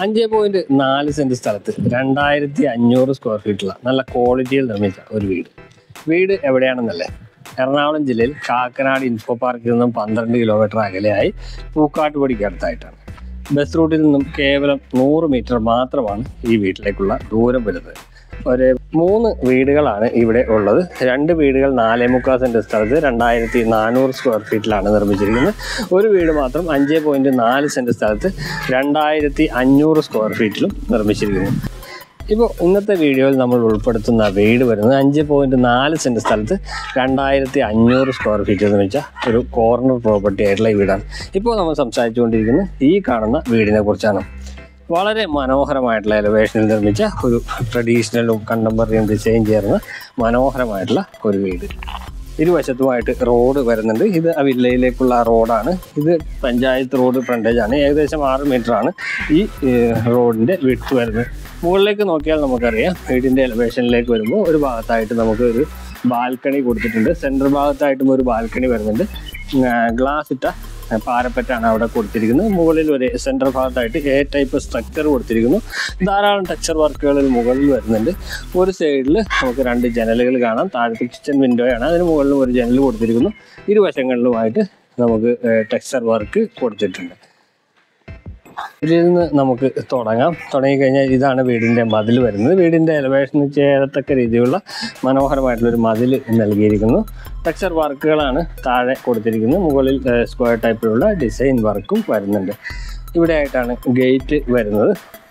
അഞ്ച് പോയിന്റ് നാല് സെന്റ് സ്ഥലത്ത് രണ്ടായിരത്തി അഞ്ഞൂറ് സ്ക്വയർ ഫീറ്റുള്ള നല്ല ക്വാളിറ്റിയിൽ നിർമ്മിച്ച ഒരു വീട് വീട് എവിടെയാണെന്നല്ലേ എറണാകുളം ജില്ലയിൽ കാക്കനാട് ഇൻഫോ പാർക്കിൽ നിന്നും പന്ത്രണ്ട് കിലോമീറ്റർ അകലെയായി പൂക്കാട്ടുപടിക്ക് അടുത്തായിട്ടാണ് ബസ് റൂട്ടിൽ നിന്നും കേവലം നൂറ് മീറ്റർ മാത്രമാണ് ഈ വീട്ടിലേക്കുള്ള ദൂരം വരുന്നത് ഒരു മൂന്ന് വീടുകളാണ് ഇവിടെ ഉള്ളത് രണ്ട് വീടുകൾ നാലേ മുക്കാൽ സെന്റ് സ്ഥലത്ത് രണ്ടായിരത്തി നാനൂറ് സ്ക്വയർ ഫീറ്റിലാണ് നിർമ്മിച്ചിരിക്കുന്നത് ഒരു വീട് മാത്രം അഞ്ച് പോയിന്റ് നാല് സെന്റ് സ്ഥലത്ത് രണ്ടായിരത്തി അഞ്ഞൂറ് സ്ക്വയർ ഫീറ്റിലും നിർമ്മിച്ചിരിക്കുന്നു ഇപ്പോൾ ഇന്നത്തെ വീഡിയോയിൽ നമ്മൾ ഉൾപ്പെടുത്തുന്ന വീട് വരുന്നത് അഞ്ച് പോയിന്റ് നാല് സെന്റ് സ്ഥലത്ത് രണ്ടായിരത്തി അഞ്ഞൂറ് സ്ക്വയർ ഫീറ്റ് നിർമ്മിച്ച ഒരു കോർണർ പ്രോപ്പർട്ടി ആയിട്ടുള്ള ഈ വീടാണ് ഇപ്പോൾ നമ്മൾ സംസാരിച്ചുകൊണ്ടിരിക്കുന്നത് ഈ കാണുന്ന വീടിനെ കുറിച്ചാണ് വളരെ മനോഹരമായിട്ടുള്ള എലവേഷനിൽ നിർമ്മിച്ച ഒരു ട്രഡീഷണലും കണ്ടംപററിയും ഡിസൈൻ ചേർന്ന മനോഹരമായിട്ടുള്ള ഒരു വീട് ഇരുവശത്തുമായിട്ട് റോഡ് വരുന്നുണ്ട് ഇത് ആ വില്ലയിലേക്കുള്ള റോഡാണ് ഇത് പഞ്ചായത്ത് റോഡ് ഫ്രണ്ടേജ് ആണ് ഏകദേശം ആറ് മീറ്റർ ആണ് ഈ ഏഹ്, റോഡിന്റെ വിട്ട് വരുന്നത് മുകളിലേക്ക് നോക്കിയാൽ നമുക്കറിയാം വീടിന്റെ എലവേഷനിലേക്ക് വരുമ്പോൾ ഒരു ഭാഗത്തായിട്ട് നമുക്ക് ഒരു ബാൽക്കണി കൊടുത്തിട്ടുണ്ട് സെൻട്രൽ ഭാഗത്തായിട്ടും ഒരു ബാൽക്കണി വരുന്നുണ്ട് ഗ്ലാസ് ഇട്ട പാരപ്പറ്റാണ് അവിടെ കൊടുത്തിരിക്കുന്നത് മുകളിൽ ഒരു സെൻട്രൽ ഭാഗത്തായിട്ട് എ ടൈപ്പ് സ്ട്രക്ചർ കൊടുത്തിരിക്കുന്നു ധാരാളം ടെക്സ്ചർ വർക്കുകളിൽ മുകളിൽ വരുന്നുണ്ട് ഒരു സൈഡിൽ നമുക്ക് രണ്ട് ജനലുകൾ കാണാം താഴത്തെ കിച്ചൺ വിൻഡോയാണ് അതിന് മുകളിലും ഒരു ജനൽ കൊടുത്തിരിക്കുന്നു ഇരുവശങ്ങളിലുമായിട്ട് നമുക്ക് ടെക്സ്ചർ വർക്ക് കൊടുത്തിട്ടുണ്ട് ഇതിൽ നിന്ന് നമുക്ക് തുടങ്ങാം തുടങ്ങിക്കഴിഞ്ഞാൽ ഇതാണ് വീടിൻ്റെ മതിൽ വരുന്നത് വീടിൻ്റെ എലവേഷന് ചേരത്തക്ക രീതിയിലുള്ള മനോഹരമായിട്ടുള്ള ഒരു മതിൽ നൽകിയിരിക്കുന്നു ടെക്സ്ചർ വർക്കുകളാണ് താഴെ കൊടുത്തിരിക്കുന്നത് മുകളിൽ സ്ക്വയർ ടൈപ്പിലുള്ള ഡിസൈൻ വർക്കും വരുന്നുണ്ട് ഇവിടെ ആയിട്ടാണ് ഗേറ്റ് വരുന്നത്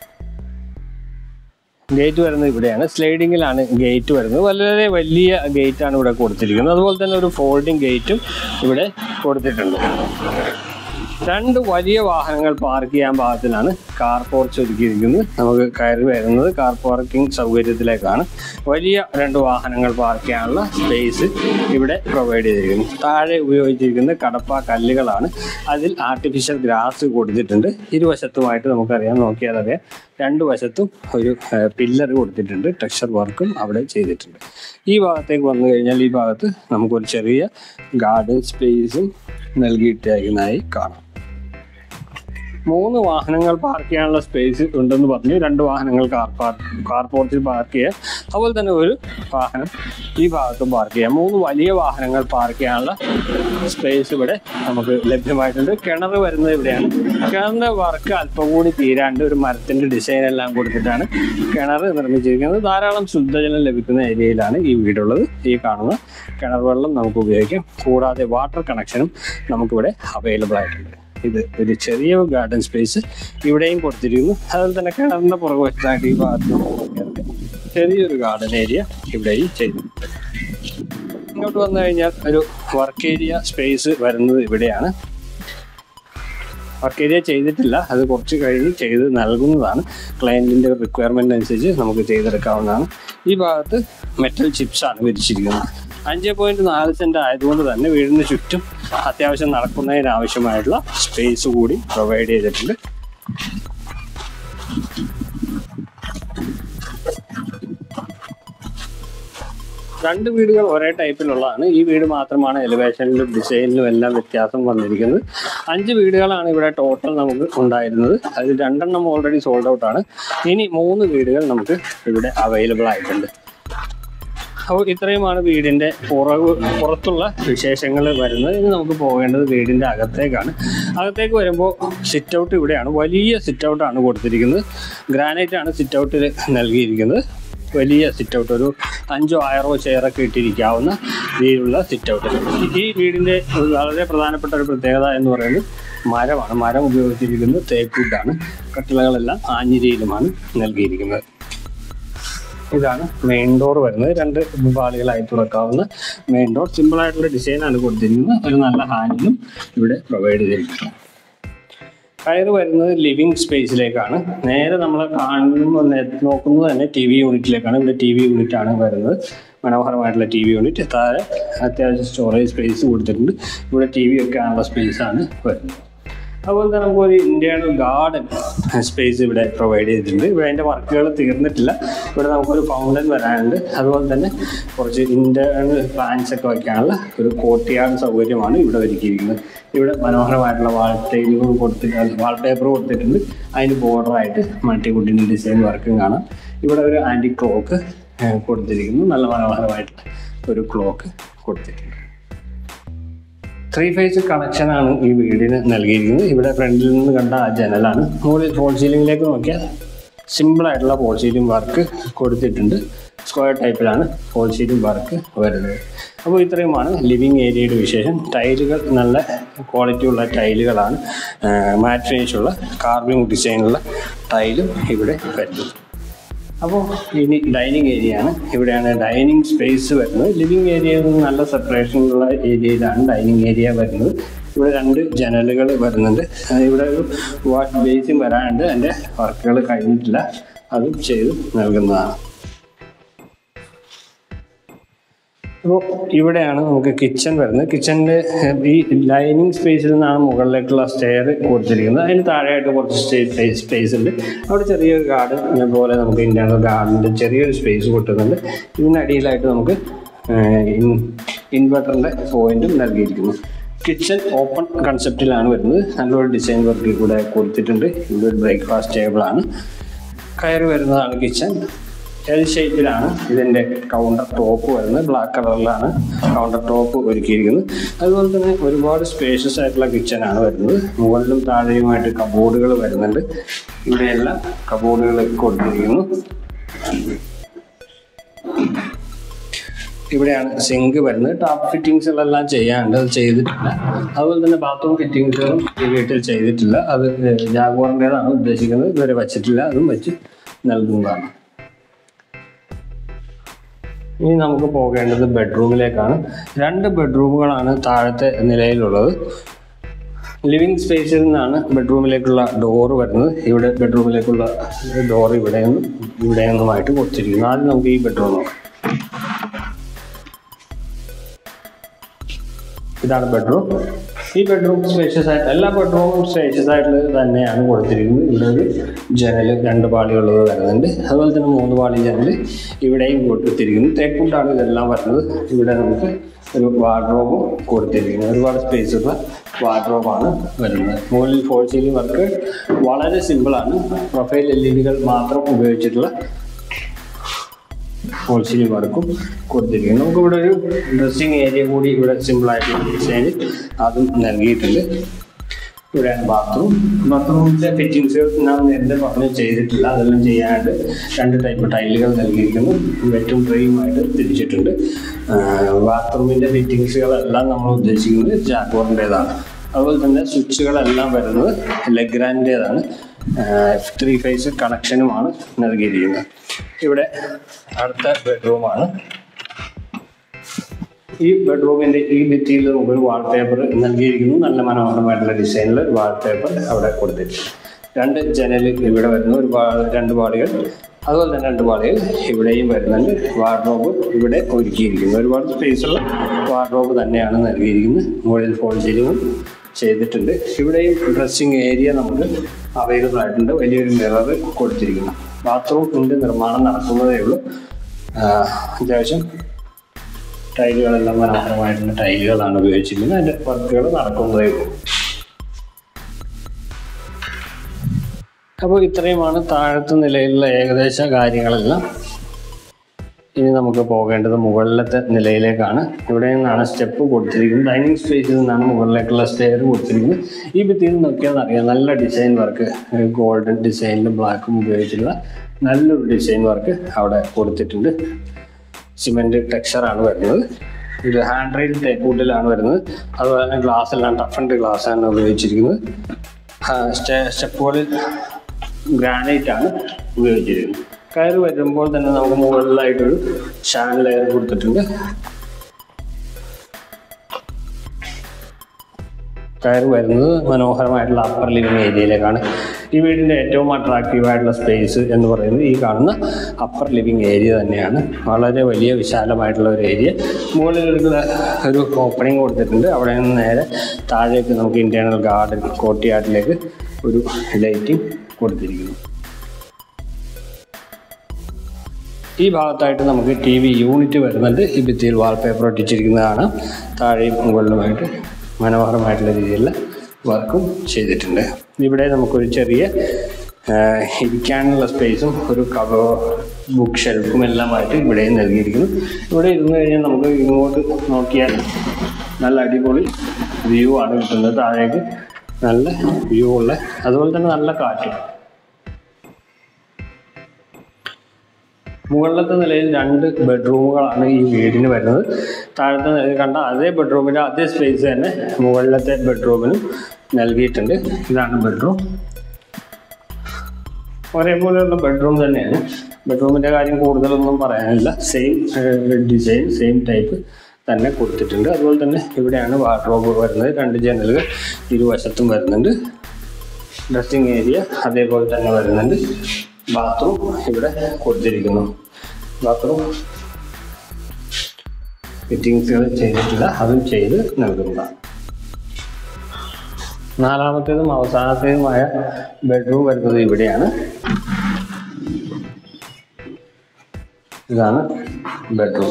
ഗേറ്റ് വരുന്നത് ഇവിടെയാണ് സ്ലൈഡിങ്ങിലാണ് ഗേറ്റ് വരുന്നത് വളരെ വലിയ ഗേറ്റ് ആണ് ഇവിടെ കൊടുത്തിരിക്കുന്നത് അതുപോലെ തന്നെ ഒരു ഫോൾഡിംഗ് ഗേറ്റും ഇവിടെ കൊടുത്തിട്ടുണ്ട് രണ്ട് വലിയ വാഹനങ്ങൾ പാർക്ക് ചെയ്യാൻ പാകത്തിലാണ് കാർ പോർച്ച് ഒരുക്കിയിരിക്കുന്നത് നമുക്ക് കയറി വരുന്നത് കാർ പാർക്കിംഗ് സൗകര്യത്തിലേക്കാണ് വലിയ രണ്ട് വാഹനങ്ങൾ പാർക്ക് ചെയ്യാനുള്ള സ്പേസ് ഇവിടെ പ്രൊവൈഡ് ചെയ്തിരിക്കുന്നു താഴെ ഉപയോഗിച്ചിരിക്കുന്നത് കടപ്പ കല്ലുകളാണ് അതിൽ ആർട്ടിഫിഷ്യൽ ഗ്രാസ് കൊടുത്തിട്ടുണ്ട് ഇരുവശത്തുമായിട്ട് നമുക്കറിയാം നോക്കിയാൽ അറിയാം രണ്ട് വശത്തും ഒരു പില്ലർ കൊടുത്തിട്ടുണ്ട് ടെക്സ്ചർ വർക്കും അവിടെ ചെയ്തിട്ടുണ്ട് ഈ ഭാഗത്തേക്ക് വന്നു കഴിഞ്ഞാൽ ഈ ഭാഗത്ത് നമുക്കൊരു ചെറിയ ഗാർഡൻ സ്പേസും നൽകിയിട്ടേക്കുന്നതായി കാണാം മൂന്ന് വാഹനങ്ങൾ പാർക്ക് ചെയ്യാനുള്ള സ്പേസ് ഉണ്ടെന്ന് പറഞ്ഞു രണ്ട് വാഹനങ്ങൾ കാർ പാർക്ക് കാർ പോർച്ചിൽ പാർക്ക് ചെയ്യാം അതുപോലെ തന്നെ ഒരു വാഹനം ഈ ഭാഗത്തും പാർക്ക് ചെയ്യാം മൂന്ന് വലിയ വാഹനങ്ങൾ പാർക്ക് ചെയ്യാനുള്ള സ്പേസ് ഇവിടെ നമുക്ക് ലഭ്യമായിട്ടുണ്ട് കിണർ വരുന്നത് ഇവിടെയാണ് കിണറിന്റെ വർക്ക് അല്പം കൂടി തീരാണ്ട് ഒരു മരത്തിന്റെ ഡിസൈൻ എല്ലാം കൊടുത്തിട്ടാണ് കിണർ നിർമ്മിച്ചിരിക്കുന്നത് ധാരാളം ശുദ്ധജലം ലഭിക്കുന്ന ഏരിയയിലാണ് ഈ വീടുള്ളത് ഈ കാണുന്ന കിണർ വെള്ളം നമുക്ക് ഉപയോഗിക്കാം കൂടാതെ വാട്ടർ കണക്ഷനും നമുക്കിവിടെ അവൈലബിൾ ആയിട്ടുണ്ട് ഇത് ഒരു ചെറിയ ഗാർഡൻ സ്പേസ് ഇവിടെയും കൊടുത്തിരിക്കുന്നു അതുപോലെ തന്നെ കിണറിന്റെ പുറകുവശത്തായിട്ട് ഈ ഭാഗത്ത് നമുക്ക് നോക്കിയാൽ ചെറിയൊരു ഗാർഡൻ ഏരിയ ഇവിടെയും ചെയ്തിട്ടുണ്ട് ഇങ്ങോട്ട് വന്നു കഴിഞ്ഞാൽ ഒരു വർക്ക് ഏരിയ സ്പേസ് വരുന്നത് ഇവിടെയാണ് വർക്ക് ഏരിയ ചെയ്തിട്ടില്ല അത് കുറച്ച് കഴിഞ്ഞ് ചെയ്ത് നൽകുന്നതാണ് ക്ലയൻറ്റിൻ്റെ റിക്വയർമെൻ്റ് അനുസരിച്ച് നമുക്ക് ചെയ്തെടുക്കാവുന്നതാണ് ഈ ഭാഗത്ത് മെറ്റൽ ചിപ്സ് ആണ് വിരിച്ചിരിക്കുന്നത് അഞ്ച് പോയിന്റ് നാല് സെന്റ് ആയതുകൊണ്ട് തന്നെ വീടിന് ചുറ്റും അത്യാവശ്യം നടക്കുന്നതിന് ആവശ്യമായിട്ടുള്ള സ്പേസ് കൂടി പ്രൊവൈഡ് ചെയ്തിട്ടുണ്ട് രണ്ട് വീടുകൾ ഒരേ ടൈപ്പിലുള്ളതാണ് ഈ വീട് മാത്രമാണ് എലിവേഷനിലും ഡിസൈനിലും എല്ലാം വ്യത്യാസം വന്നിരിക്കുന്നത് അഞ്ച് വീടുകളാണ് ഇവിടെ ടോട്ടൽ നമുക്ക് ഉണ്ടായിരുന്നത് അതിൽ രണ്ടെണ്ണം ഓൾറെഡി സോൾഡ് ഔട്ട് ആണ് ഇനി മൂന്ന് വീടുകൾ നമുക്ക് ഇവിടെ അവൈലബിൾ ആയിട്ടുണ്ട് അപ്പോൾ ഇത്രയുമാണ് വീടിന്റെ പുറകു പുറത്തുള്ള വിശേഷങ്ങൾ വരുന്നത് ഇനി നമുക്ക് പോകേണ്ടത് വീടിന്റെ അകത്തേക്കാണ് അകത്തേക്ക് വരുമ്പോൾ സിറ്റ് ഔട്ട് ഇവിടെയാണ് വലിയ സിറ്റ് ഔട്ടാണ് കൊടുത്തിരിക്കുന്നത് ഗ്രാനൈറ്റ് ആണ് സിറ്റ് ഔട്ടിൽ നൽകിയിരിക്കുന്നത് വലിയ സിറ്റ് ഔട്ട് ഒരു അഞ്ചോ ആറോ ചെയറൊക്കെ ഇട്ടിരിക്കാവുന്ന രീതിയിലുള്ള സിറ്റ് ഔട്ട് ഈ വീടിന്റെ ഒരു വളരെ പ്രധാനപ്പെട്ട ഒരു പ്രത്യേകത എന്ന് പറയുന്നത് മരമാണ് മരം ഉപയോഗിച്ചിരിക്കുന്നത് തേക്കുഡാണ് കട്ടിളകളെല്ലാം ആഞ്ഞിരിയിലുമാണ് നൽകിയിരിക്കുന്നത് ഇതാണ് മെയിൻ ഡോർ വരുന്നത് രണ്ട് പാളികളായി തുറക്കാവുന്ന മെയിൻ ഡോർ സിമ്പിൾ ആയിട്ടുള്ള ഡിസൈനാണ് കൊടുത്തിരിക്കുന്നത് ഒരു നല്ല ഹാൻഡിലും ഇവിടെ പ്രൊവൈഡ് ചെയ്തിരിക്കുന്നു കയറ് വരുന്നത് ലിവിങ് സ്പേസിലേക്കാണ് നേരെ നമ്മൾ കാണുമ്പോൾ നേ- നോക്കുന്നത് തന്നെ ടി വി യൂണിറ്റിലേക്കാണ് ഇവിടെ ടി വി യൂണിറ്റ് ആണ് വരുന്നത് മനോഹരമായിട്ടുള്ള ടി വി യൂണിറ്റ് താഴെ അത്യാവശ്യം സ്റ്റോറേജ് സ്പേസ് കൊടുത്തിട്ടുണ്ട് ഇവിടെ ടി വി ഒക്കെ ആണുള്ള സ്പേസ് ആണ് വരുന്നത് അതുപോലെ തന്നെ നമുക്ക് ഒരു ഇന്റേണൽ ഗാർഡൻ സ്പേസ് ഇവിടെ പ്രൊവൈഡ് ചെയ്തിട്ടുണ്ട് ഇവിടെ അതിൻ്റെ വർക്കുകൾ തീർന്നിട്ടില്ല ഇവിടെ നമുക്കൊരു ഫൗണ്ടൻ വരാനുണ്ട് അതുപോലെ തന്നെ കുറച്ച് ഇന്റേണൽ പ്ലാന്റ്സ് ഒക്കെ വയ്ക്കാനുള്ള ഒരു കോർട്ടിയാർഡ് സൗകര്യമാണ് ഇവിടെ ഒരുക്കിയിരിക്കുന്നത് ഇവിടെ മനോഹരമായിട്ടുള്ള വാൾ ടൈലുകൾ കൊടുത്തിട്ട് വാൾ പേപ്പർ കൊടുത്തിട്ടുണ്ട് അതിന് ബോർഡറായിട്ട് മൾട്ടിവുഡിൻ്റെ ഡിസൈൻ വർക്കും കാണാം ഇവിടെ ഒരു ആൻറ്റി ക്ലോക്ക് കൊടുത്തിരിക്കുന്നു നല്ല മനോഹരമായിട്ടുള്ള ഒരു ക്ലോക്ക് കൊടുത്തിട്ടുണ്ട് ത്രീ ഫേസ് കണക്ഷനാണ് ഈ വീടിന് നൽകിയിരിക്കുന്നത് ഇവിടെ ഫ്രണ്ടിൽ നിന്ന് കണ്ട ആ ജനലാണ് മുകളിൽ ഫോൾ സീലിംഗിലേക്ക് നോക്കിയാൽ സിമ്പിൾ ആയിട്ടുള്ള ഫോൾ സീലിംഗ് വർക്ക് കൊടുത്തിട്ടുണ്ട് സ്ക്വയർ ടൈപ്പിലാണ് ഫോൾ സീലിംഗ് വർക്ക് വരുന്നത് അപ്പോൾ ഇത്രയുമാണ് ലിവിങ് ഏരിയയുടെ വിശേഷം ടൈലുകൾ നല്ല ക്വാളിറ്റി ഉള്ള ടൈലുകളാണ് മാറ്റ് ഫിനിഷുള്ള കാർവിംഗ് ഡിസൈനുള്ള ടൈലും ഇവിടെ വരുന്നത് അപ്പോൾ ഇനി ഡൈനിങ് ഏരിയ ആണ് ഇവിടെയാണ് ഡൈനിങ് സ്പേസ് വരുന്നത് ലിവിങ് ഏരിയയിൽ നിന്ന് നല്ല സെപ്പറേഷനുള്ള ഏരിയയിലാണ് ഡൈനിങ് ഏരിയ വരുന്നത് ഇവിടെ രണ്ട് ജനലുകൾ വരുന്നുണ്ട് ആ, ഇവിടെ ഒരു വാഷ് ബേസിൻ വരാനുണ്ട് അതിൻ്റെ വർക്കുകൾ കഴിഞ്ഞിട്ടില്ല അതും ചെയ്ത് നൽകുന്നതാണ് അപ്പോൾ ഇവിടെയാണ് നമുക്ക് കിച്ചൺ വരുന്നത് കിച്ചണിൻ്റെ ഈ ഡൈനിങ് സ്പേസിൽ നിന്നാണ് മുകളിലേക്കുള്ള സ്റ്റെയർ കൊടുത്തിരിക്കുന്നത് അതിന് താഴെയായിട്ട് കുറച്ച് സ്പേസ് ഉണ്ട് അവിടെ ചെറിയൊരു ഗാർഡൻ പോലെ നമുക്ക് ഇന്റേണൽ ഗാർഡൻ്റെ ചെറിയൊരു സ്പേസ് കൊടുക്കുന്നുണ്ട് ഇതിനടിയിലായിട്ട് നമുക്ക് ഇൻവെർട്ടറിൻ്റെ പോയിന്റും നൽകിയിരിക്കുന്നു കിച്ചൺ ഓപ്പൺ കൺസെപ്റ്റിലാണ് വരുന്നത് നല്ലൊരു ഡിസൈൻ വർക്ക് കൂടെ കൊടുത്തിട്ടുണ്ട് ഇവിടെ ഒരു ബ്രേക്ക്ഫാസ്റ്റ് ടേബിളാണ് കയറി വരുന്നതാണ് കിച്ചൺ എൽ ഷേപ്പിലാണ് ഇതിൻ്റെ കൗണ്ടർ ടോപ്പ് വരുന്നത് ബ്ലാക്ക് കളറിലാണ് കൗണ്ടർ ടോപ്പ് ഒരുക്കിയിരിക്കുന്നത് അതുപോലെ തന്നെ ഒരുപാട് സ്പേഷ്യസ് ആയിട്ടുള്ള കിച്ചണാണ് വരുന്നത് മുകളിലും താഴെയുമായിട്ട് കബോർഡുകൾ വരുന്നുണ്ട് ഇവിടെയെല്ലാം കബോർഡുകൾ കൊടുത്തിരിക്കുന്നു ഇവിടെയാണ് സിങ്ക് വരുന്നത് ടാപ്പ് ഫിറ്റിങ്സുകളെല്ലാം ചെയ്യാനുണ്ട് അത് ചെയ്തിട്ടില്ല അതുപോലെ തന്നെ ബാത്റൂം ഫിറ്റിങ്സുകളും ഈ വീട്ടിൽ ചെയ്തിട്ടില്ല അത് ജാഗോറിൻ്റെതാണ് ഉദ്ദേശിക്കുന്നത് ഇതുവരെ വച്ചിട്ടില്ല അതും വെച്ച് നൽകുന്നതാണ് ഇനി നമുക്ക് പോകേണ്ടത് ബെഡ്റൂമിലേക്കാണ് രണ്ട് ബെഡ്റൂമുകളാണ് താഴത്തെ നിലയിലുള്ളത് ലിവിങ് സ്പേസിൽ നിന്നാണ് ബെഡ്റൂമിലേക്കുള്ള ഡോറ് വരുന്നത് ഇവിടെ ബെഡ്റൂമിലേക്കുള്ള ഡോർ ഇവിടെ നിന്നും ഇവിടെ നിന്നുമായിട്ട് കൊടുത്തിരിക്കുന്നു ആദ്യം നമുക്ക് ഈ ബെഡ്റൂം നോക്കാം ഇതാണ് ബെഡ്റൂം ഈ ബെഡ്റൂം സ്പേഷ്യസ് ആയിട്ട് എല്ലാ ബെഡ്റൂമും സ്പേഷ്യസ് ആയിട്ടുള്ളത് തന്നെയാണ് കൊടുത്തിരിക്കുന്നത് ഇവിടെ ഒരു ജനൽ രണ്ട് പാളിയുള്ളത് വരുന്നുണ്ട് അതുപോലെ തന്നെ മൂന്ന് പാളി ജനൽ ഇവിടെയും കൊടുത്തിരിക്കുന്നു തേക്കുണ്ടാണ് ഇതെല്ലാം വരുന്നത് ഇവിടെ നമുക്ക് ഒരു വാർഡ്രോബും കൊടുത്തിരിക്കുന്നത് ഒരുപാട് സ്പേസ് ഉള്ള വാർഡ്രോബാണ് വരുന്നത് മുകളിൽ ഫോൾ സീലിംഗ് വർക്ക് വളരെ സിമ്പിളാണ് പ്രൊഫൈൽ എൽ ഇ ഡികൾ മാത്രം ഉപയോഗിച്ചിട്ടുള്ള ഹോൾസെയിൽ വർക്കും കൊടുത്തിരിക്കുന്നു നമുക്ക് ഇവിടെ ഒരു ഡ്രസ്സിങ് ഏരിയ കൂടി ഇവിടെ സിമ്പിൾ ആയിട്ട് ഡിസൈൻ അതും നൽകിയിട്ടുണ്ട് ഇവിടെയാണ് ബാത്റൂം ബാത്റൂമിന്റെ ഫിറ്റിങ്സുകൾ ഞാൻ നേരത്തെ പറഞ്ഞ് ചെയ്തിട്ടില്ല അതെല്ലാം ചെയ്യാണ്ട് രണ്ട് ടൈപ്പ് ടൈലുകൾ നൽകിയിരിക്കുന്നു വെറ്റും ട്രെയുമായിട്ട് തിരിച്ചിട്ടുണ്ട് ബാത്റൂമിന്റെ ഫിറ്റിങ്സുകളെല്ലാം നമ്മൾ ഉദ്ദേശിക്കുന്നത് ജാഗോറിൻ്റെതാണ് അതുപോലെ തന്നെ സ്വിച്ചുകളെല്ലാം വരുന്നത് ലെഗ്രാൻഡേതാണ് ത്രീ ഫേസ് കണക്ഷനുമാണ് നൽകിയിരിക്കുന്നത് ഇവിടെ അടുത്ത ബെഡ്റൂമാണ് ഈ ബെഡ്റൂമിന്റെ ഈ ഭിത്തിയിൽ നമുക്കൊരു വാൾപേപ്പർ നൽകിയിരിക്കുന്നു നല്ല മനോഹരമായിട്ടുള്ള ഡിസൈനിൽ ഒരു വാൾപേപ്പർ അവിടെ കൊടുത്തിട്ടുണ്ട് രണ്ട് ജനൽ ഇവിടെ വരുന്നു ഒരു പാ- രണ്ട് പാളികൾ അതുപോലെ തന്നെ രണ്ട് പാളികൾ ഇവിടെയും വരുന്നുണ്ട് വാർഡ്രോബ് ഇവിടെ ഒരുക്കിയിരിക്കുന്നു ഒരുപാട് സ്പേസുള്ള വാർഡ്രോബ് തന്നെയാണ് നൽകിയിരിക്കുന്നത് മുകളിൽ ഫോൾ സീലിംഗും ചെയ്തിട്ടുണ്ട് ഇവിടെയും ഡ്രസ്സിങ് ഏരിയ നമുക്ക് അവൈലബിൾ ആയിട്ടുണ്ട് വലിയൊരു മിറർ കൊടുത്തിരിക്കുന്നു ബാത്റൂമിൻ്റെ നിർമ്മാണം നടക്കുന്നതേ ഉള്ളൂ ആ, അത്യാവശ്യം ടൈലുകളെല്ലാം മനോഹരമായിട്ടുള്ള ടൈലുകളാണ് ഉപയോഗിച്ചിരിക്കുന്നത് അതിൻ്റെ വർക്കുകൾ നടക്കുന്നതേ ഉള്ളൂ അപ്പോൾ ഇത്രയുമാണ് താഴത്തെ നിലയിലുള്ള ഏകദേശ കാര്യങ്ങളെല്ലാം ഇനി നമുക്ക് പോകേണ്ടത് മുകളിലത്തെ നിലയിലേക്കാണ് ഇവിടെ നിന്നാണ് സ്റ്റെപ്പ് കൊടുത്തിരിക്കുന്നത് ഡൈനിങ് സ്പേസിൽ നിന്നാണ് മുകളിലേക്കുള്ള സ്റ്റെയർ കൊടുത്തിരിക്കുന്നത് ഈ ഭിത്തിയിൽ നിന്ന് നോക്കിയാൽ അറിയാം നല്ല ഡിസൈൻ വർക്ക് ഗോൾഡൻ ഡിസൈനിലും ബ്ലാക്കും ഉപയോഗിച്ചിട്ടുള്ള നല്ലൊരു ഡിസൈൻ വർക്ക് അവിടെ കൊടുത്തിട്ടുണ്ട് സിമെൻറ്റ് ടെക്സ്ചറാണ് വരുന്നത് ഇത് ഹാൻഡ് റെയിൽ തേക്കൂട്ടിലാണ് വരുന്നത് അതുപോലെ തന്നെ ഗ്ലാസ് എല്ലാം ടഫ് ആൻഡ് ഗ്ലാസ് ആണ് ഉപയോഗിച്ചിരിക്കുന്നത് സ്റ്റെപ്പുകളിൽ ഗ്രാനൈറ്റ് ആണ് ഉപയോഗിച്ചിരിക്കുന്നത് കയറ് വരുമ്പോൾ തന്നെ നമുക്ക് മുകളിലായിട്ടൊരു ഷാൻ ലെയർ കൊടുത്തിട്ടുണ്ട് കയറ് വരുന്നത് മനോഹരമായിട്ടുള്ള അപ്പർ ലിവിങ് ഏരിയയിലേക്കാണ് ഈ വീടിൻ്റെ ഏറ്റവും അട്രാക്റ്റീവ് ആയിട്ടുള്ള സ്പേസ് എന്ന് പറയുന്നത് ഈ കാണുന്ന അപ്പർ ലിവിങ് ഏരിയ തന്നെയാണ് വളരെ വലിയ വിശാലമായിട്ടുള്ള ഒരു ഏരിയ മുകളിൽ ഒരു ഒരു ഓപ്പണിംഗ് കൊടുത്തിട്ടുണ്ട് അവിടെ നിന്ന് നേരെ താഴേക്ക് നമുക്ക് ഇന്റേണൽ ഗാർഡൻ കോട്ടിയാട്ടിലേക്ക് ഒരു ലൈറ്റിംഗ് കൊടുത്തിരിക്കുന്നു ഈ ഭാഗത്തായിട്ട് നമുക്ക് ടി വി യൂണിറ്റ് വരുന്നുണ്ട് ഈ ഭിത്തിയിൽ വാൾപേപ്പർ ഒട്ടിച്ചിരിക്കുന്നതാണ് താഴെയും മുകളിലുമായിട്ട് മനോഹരമായിട്ടുള്ള രീതിയിലുള്ള വർക്കും ചെയ്തിട്ടുണ്ട് ഇവിടെ നമുക്കൊരു ചെറിയ ആ, ഇരിക്കാനുള്ള സ്പേസും ഒരു കവ ബുക്ക് ഷെൽഫും എല്ലാമായിട്ട് ഇവിടെ നൽകിയിരിക്കുന്നു ഇവിടെ ഇരുന്ന് കഴിഞ്ഞാൽ നമുക്ക് ഇങ്ങോട്ട് നോക്കിയാൽ നല്ല അടിപൊളി വ്യൂ ആണ് കിട്ടുന്നത് താഴേക്ക് നല്ല വ്യൂ ഉള്ള അതുപോലെ തന്നെ നല്ല കാറ്റും മുകളിലത്തെ നിലയിൽ രണ്ട് ബെഡ്റൂമുകളാണ് ഈ വീടിന് വരുന്നത് താഴത്തെ നിലയിൽ കണ്ട അതേ ബെഡ്റൂമിൻ്റെ അതേ സ്പേസ് തന്നെ മുകളിലത്തെ ബെഡ്റൂമിനും നൽകിയിട്ടുണ്ട് ഇതാണ് ബെഡ്റൂം ഒരേപോലെയുള്ള ബെഡ്റൂം തന്നെയാണ് ബെഡ്റൂമിൻ്റെ കാര്യം കൂടുതലൊന്നും പറയാനില്ല സെയിം ഡിസൈൻ സെയിം ടൈപ്പ് തന്നെ കൊടുത്തിട്ടുണ്ട് അതുപോലെ തന്നെ ഇവിടെയാണ് വാർഡ്രോബ് വരുന്നത് രണ്ട് ജനലുകൾ ഇരുവശത്തും വരുന്നുണ്ട് ഡ്രസ്സിങ് ഏരിയ അതേപോലെ തന്നെ വരുന്നുണ്ട് ബാത്റൂം ഇവിടെ കൊടുത്തിരിക്കുന്നു ബാത്റൂം ഫിറ്റിങ്സുകൾ ചെയ്തിട്ടില്ല അതും ചെയ്ത് നൽകുന്നതാണ് നാലാമത്തേതും അവസാനത്തേതുമായ ബെഡ്റൂം വരുന്നത് ഇവിടെയാണ് ഇതാണ് ബെഡ്റൂം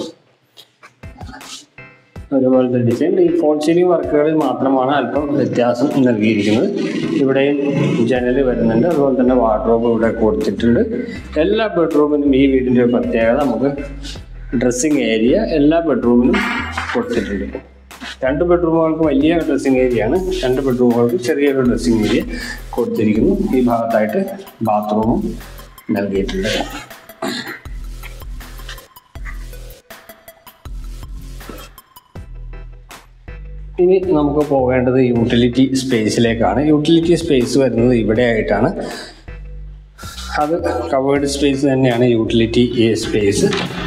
ഒരുപോലത്തെ ഡിസൈൻ ഈ ഫോൾ സീലിംഗ് വർക്കുകളിൽ മാത്രമാണ് അല്പം വ്യത്യാസം നൽകിയിരിക്കുന്നത് ഇവിടെയും ജനൽ വരുന്നുണ്ട് അതുപോലെ തന്നെ വാർഡ്രോബ് ഇവിടെ കൊടുത്തിട്ടുണ്ട് എല്ലാ ബെഡ്റൂമിനും ഈ വീടിൻ്റെ ഒരു പ്രത്യേകത നമുക്ക് ഡ്രസ്സിങ് ഏരിയ എല്ലാ ബെഡ്റൂമിനും കൊടുത്തിട്ടുണ്ട് രണ്ട് ബെഡ്റൂമുകൾക്ക് വലിയ ഡ്രസ്സിങ് ഏരിയ ആണ് രണ്ട് ബെഡ്റൂമുകൾക്ക് ചെറിയൊരു ഡ്രസ്സിങ് ഏരിയ കൊടുത്തിരിക്കുന്നു ഈ ഭാഗത്തായിട്ട് ബാത്റൂമും നൽകിയിട്ടുണ്ട് ഇനി നമുക്ക് പോകേണ്ടത് യൂട്ടിലിറ്റി സ്പേസിലേക്കാണ് യൂട്ടിലിറ്റി സ്പേസ് വരുന്നത് ഇവിടെ ആയിട്ടാണ് അത് കവേർഡ് സ്പേസ് തന്നെയാണ് യൂട്ടിലിറ്റി സ്പേസ്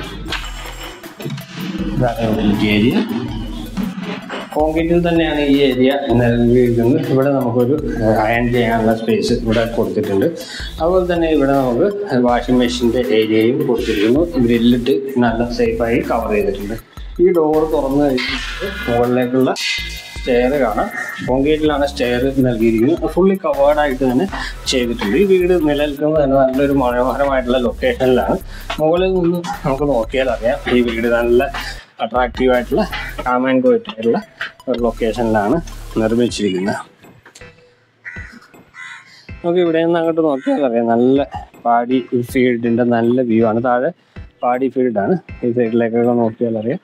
ഇതാണ് യൂട്ടിലിറ്റി ഏരിയ കോൺക്രീറ്റിൽ തന്നെയാണ് ഈ ഏരിയ നൽകിയിരിക്കുന്നത് ഇവിടെ നമുക്കൊരു അയൺ ചെയ്യാനുള്ള സ്പേസ് ഇവിടെ കൊടുത്തിട്ടുണ്ട് അതുപോലെ തന്നെ ഇവിടെ നമുക്ക് വാഷിംഗ് മെഷീൻ്റെ ഏരിയയും കൊടുത്തിരിക്കുന്നു ഗ്രില്ലിട്ട് നല്ല സേഫായി കവർ ചെയ്തിട്ടുണ്ട് ഈ ഡോർ തുറന്നു കഴിഞ്ഞിട്ട് മുകളിലേക്കുള്ള സ്റ്റെയർ കാണാം കോൺക്രീറ്റിലാണ് സ്റ്റെയർ നൽകിയിരിക്കുന്നത് ഫുള്ളി കവേർഡ് ആയിട്ട് തന്നെ ചെയ്തിട്ടുണ്ട് ഈ വീട് നിലനിൽക്കുന്നത് തന്നെ നല്ലൊരു മനോഹരമായിട്ടുള്ള ലൊക്കേഷനിലാണ് മുകളിൽ നിന്ന് നമുക്ക് നോക്കിയാൽ അറിയാം ഈ വീട് നല്ല അട്രാക്റ്റീവ് ആയിട്ടുള്ള കാം ആൻഡ് ക്വയറ്റ് ആയിട്ടുള്ള ഒരു ലൊക്കേഷനിലാണ് നിർമ്മിച്ചിരിക്കുന്നത് നമുക്ക് ഇവിടെ നിന്ന് അങ്ങോട്ട് നോക്കിയാൽ അറിയാം നല്ല പാടി ഫീൽഡിൻ്റെ നല്ല വ്യൂ ആണ് താഴെ പാടി ഫീൽഡാണ് ഈ സൈഡിലേക്കൊക്കെ നോക്കിയാൽ അറിയാം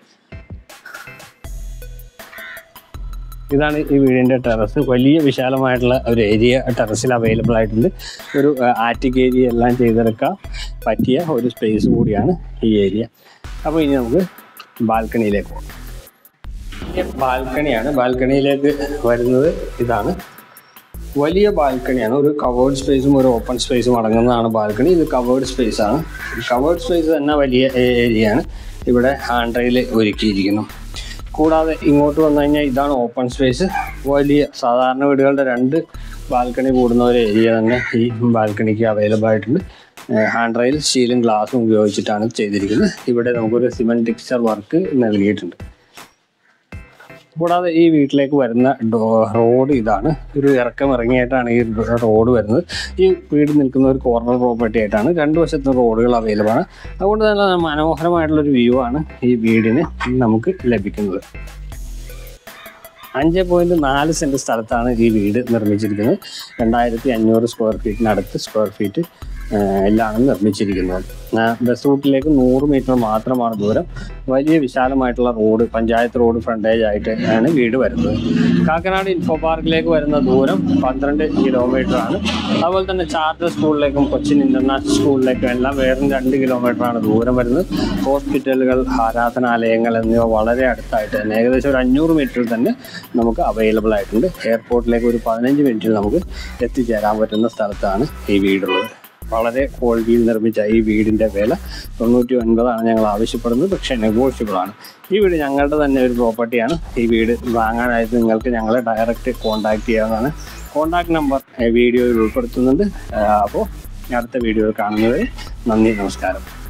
ഇതാണ് ഈ വീടിൻ്റെ ടെറസ് വലിയ വിശാലമായിട്ടുള്ള ഒരു ഏരിയ ടെറസിൽ അവൈലബിൾ ആയിട്ടുണ്ട് ഒരു ആറ്റിക് ഏരിയ എല്ലാം ചെയ്തെടുക്കാൻ പറ്റിയ ഒരു സ്പേസ് കൂടിയാണ് ഈ ഏരിയ അപ്പോൾ ഇനി നമുക്ക് ബാൽക്കണിയിലേക്ക് പോകാം ബാൽക്കണിയാണ് ബാൽക്കണിയിലേക്ക് വരുന്നത് ഇതാണ് വലിയ ബാൽക്കണിയാണ് ഒരു കവേർഡ് സ്പേസും ഒരു ഓപ്പൺ സ്പേസും അടങ്ങുന്നതാണ് ബാൽക്കണി ഇത് കവേർഡ് സ്പേസ് ആണ് കവേർഡ് സ്പേസ് തന്നെ വലിയ ഏരിയയാണ് ഇവിടെ ഹാൻഡ് റെയിൽ ഒരുക്കിയിരിക്കുന്നു കൂടാതെ ഇങ്ങോട്ട് വന്നു കഴിഞ്ഞാൽ ഇതാണ് ഓപ്പൺ സ്പേസ് വലിയ സാധാരണ വീടുകളുടെ രണ്ട് ബാൽക്കണി കൂടുന്ന ഒരു ഏരിയ തന്നെ ഈ ബാൽക്കണിക്ക് അവൈലബിൾ ആയിട്ടുണ്ട് ഹാൻഡ് റെയിൽ സ്റ്റീലും ഗ്ലാസും ഉപയോഗിച്ചിട്ടാണ് ചെയ്തിരിക്കുന്നത് ഇവിടെ നമുക്കൊരു സിമെൻറ്റ് ടെക്സ്ചർ വർക്ക് നൽകിയിട്ടുണ്ട് കൂടാതെ ഈ വീട്ടിലേക്ക് വരുന്ന ഡോ റോഡ് ഇതാണ് ഒരു ഇറക്കം ഇറങ്ങിയിട്ടാണ് ഈ റോഡ് വരുന്നത് ഈ വീട് നിൽക്കുന്ന ഒരു കോർണർ പ്രോപ്പർട്ടി ആയിട്ടാണ് രണ്ട് വശത്തും റോഡുകൾ അവൈലബിൾ ആണ് അതുകൊണ്ട് തന്നെ മനോഹരമായിട്ടുള്ളൊരു വ്യൂ ആണ് ഈ വീടിന് നമുക്ക് ലഭിക്കുന്നത് അഞ്ച് പോയിന്റ് നാല് സെന്റ് സ്ഥലത്താണ് ഈ വീട് നിർമ്മിച്ചിരിക്കുന്നത് രണ്ടായിരത്തി അഞ്ഞൂറ് സ്ക്വയർ ഫീറ്റിനടുത്ത് സ്ക്വയർ ഫീറ്റ് എല്ലാം നിർമ്മിച്ചിരിക്കുന്നത് ആ, ബസ് റൂട്ടിലേക്ക് നൂറ് മീറ്റർ മാത്രമാണ് ദൂരം വലിയ വിശാലമായിട്ടുള്ള റോഡ് പഞ്ചായത്ത് റോഡ് ഫ്രണ്ടേജ് ആയിട്ട് ആണ് വീട് വരുന്നത് കാക്കനാട് ഇൻഫോ പാർക്കിലേക്ക് വരുന്ന ദൂരം പന്ത്രണ്ട് കിലോമീറ്റർ ആണ് അതുപോലെ തന്നെ ചാർട്ടർ സ്കൂളിലേക്കും കൊച്ചിൻ ഇന്റർനാഷണൽ സ്കൂളിലേക്കും എല്ലാം വേറെ രണ്ട് കിലോമീറ്റർ ആണ് ദൂരം വരുന്നത് ഹോസ്പിറ്റലുകൾ ആരാധനാലയങ്ങൾ എന്നിവ വളരെ അടുത്തായിട്ട് തന്നെ ഏകദേശം ഒരു അഞ്ഞൂറ് മീറ്ററിൽ തന്നെ നമുക്ക് അവൈലബിൾ ആയിട്ടുണ്ട് എയർപോർട്ടിലേക്ക് ഒരു പതിനഞ്ച് മിനിറ്റിൽ നമുക്ക് എത്തിച്ചേരാൻ പറ്റുന്ന സ്ഥലത്താണ് ഈ വീടുള്ളത് വളരെ ക്വാളിറ്റിയിൽ നിർമ്മിച്ച ഈ വീടിൻ്റെ വില തൊണ്ണൂറ്റി ഒൻപതാണ് ഞങ്ങൾ ആവശ്യപ്പെടുന്നത് പക്ഷേ നെഗോഷ്യബിൾ ആണ് ഈ വീട് ഞങ്ങളുടെ തന്നെ ഒരു പ്രോപ്പർട്ടിയാണ് ഈ വീട് വാങ്ങാനായിട്ട് നിങ്ങൾക്ക് ഞങ്ങളെ ഡയറക്റ്റ് കോൺടാക്ട് ചെയ്യാവുന്നതാണ് കോൺടാക്ട് നമ്പർ വീഡിയോയിൽ ഉൾപ്പെടുത്തുന്നുണ്ട് അപ്പോൾ അടുത്ത വീഡിയോയിൽ കാണുന്നത് നന്ദി നമസ്കാരം